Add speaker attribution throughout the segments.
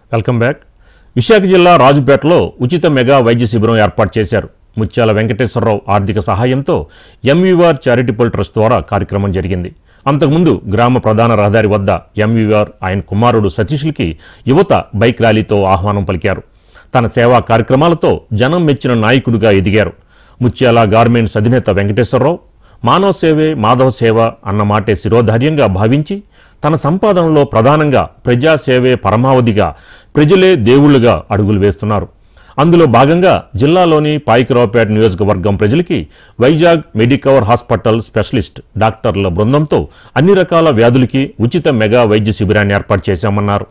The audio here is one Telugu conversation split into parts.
Speaker 1: వెల్కమ్ బ్యాక్ విశాఖ జిల్లా రాజుపేటలో ఉచిత మెగా వైద్య శిబిరం ఏర్పాటు చేశారు ముత్యాల వెంకటేశ్వరరావు ఆర్థిక సహాయంతో ఎంవీఆర్ చారిటబుల్ ట్రస్ట్ ద్వారా కార్యక్రమం జరిగింది అంతకుముందు గ్రామ ప్రధాన రహదారి వద్ద ఎంవీఆర్ ఆయన కుమారుడు సతీష్లకి యువత బైక్ ర్యాలీతో ఆహ్వానం పలికారు తన సేవా కార్యక్రమాలతో జనం మెచ్చిన నాయకుడిగా ఎదిగారు ముత్యాల గార్మెంట్స్ అధినేత వెంకటేశ్వరరావు మానవ సేవే మాధవ సేవ అన్న మాటే శిరోధార్యంగా భావించి తన సంపాదనలో ప్రధానంగా ప్రజాసేవే పరమావధిగా ప్రజలే దేవుళ్లుగా అడుగులు వేస్తున్నారు అందులో భాగంగా జిల్లాలోని పాయికరావుపేట నియోజకవర్గం ప్రజలకి వైజాగ్ మెడికవర్ హాస్పిటల్ స్పెషలిస్ట్ డాక్టర్ల బృందంతో అన్ని రకాల వ్యాధులకి ఉచిత మెగా వైద్య శిబిరాన్ని ఏర్పాటు చేశామన్నారు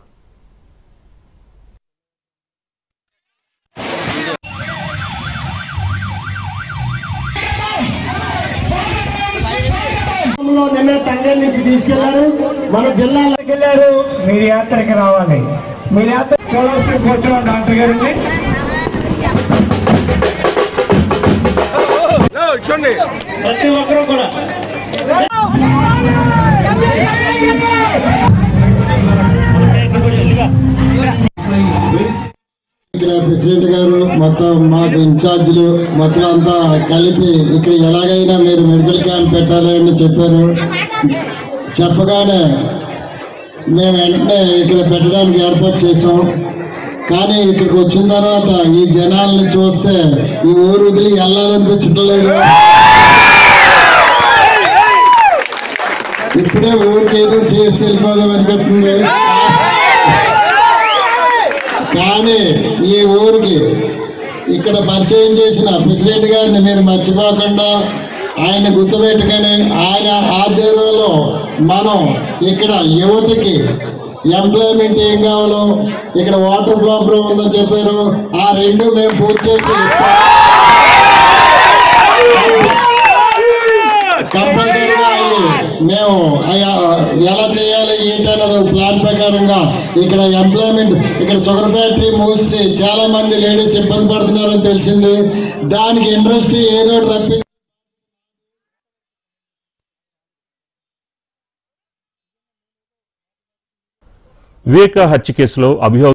Speaker 2: లో నిన్న తంగడి నుంచి తీసుకెళ్లారు మన జిల్లాలోకి వెళ్ళారు
Speaker 3: మీరు యాత్రకి రావాలి మీరు యాత్ర చూడాల్సిన కూర్చోండి డాక్టర్ గారిని
Speaker 2: ప్రతి ఒక్కరూ కూడా
Speaker 4: ఇక్కడ ప్రెసిడెంట్ గారు మొత్తం మాకు ఇన్ఛార్జీలు మొత్తం అంతా కలిపి ఇక్కడ ఎలాగైనా మీరు మెడికల్ క్యాంప్ పెట్టాలి అని చెప్పారు చెప్పగానే మేము వెంటనే ఇక్కడ పెట్టడానికి ఏర్పాటు చేసాం కానీ ఇక్కడికి వచ్చిన తర్వాత ఈ జనాల్ని చూస్తే ఈ ఊరు వదిలి వెళ్ళాలనిపించట్లేదు ఇప్పుడే ఊరికి ఏదో చేసి వెళ్ళిపోదాం అనిపిస్తుంది కానీ ఈ ఊరికి ఇక్కడ పరిచయం చేసిన ప్రెసిడెంట్ గారిని మీరు మర్చిపోకుండా ఆయన గుర్తుపెట్టుకొని ఆయన ఆధ్వర్యంలో మనం ఇక్కడ యువతకి ఎంప్లాయ్మెంట్ ఏం కావాలో ఇక్కడ వాటర్ ప్రాబ్లం ఉందని చెప్పారు ఆ రెండు మేము పూర్తి చేసి ఇస్తాం కంపల్సరీగా అవి మేము అయ్యా ఎలా చేయాలి ఏంటి అన్నది ఒక ప్లాన్ ప్రకారంగా ఇక్కడ ఎంప్లాయ్మెంట్ ఇక్కడ షుగర్ ఫ్యాక్టరీ మూసి చాలా మంది లేడీస్ ఇబ్బంది పడుతున్నారని తెలిసింది దానికి ఇండస్ట్రీ ఏదో ఒకటి రప్పి
Speaker 1: వివేక హత్య కేసులో అభియోగ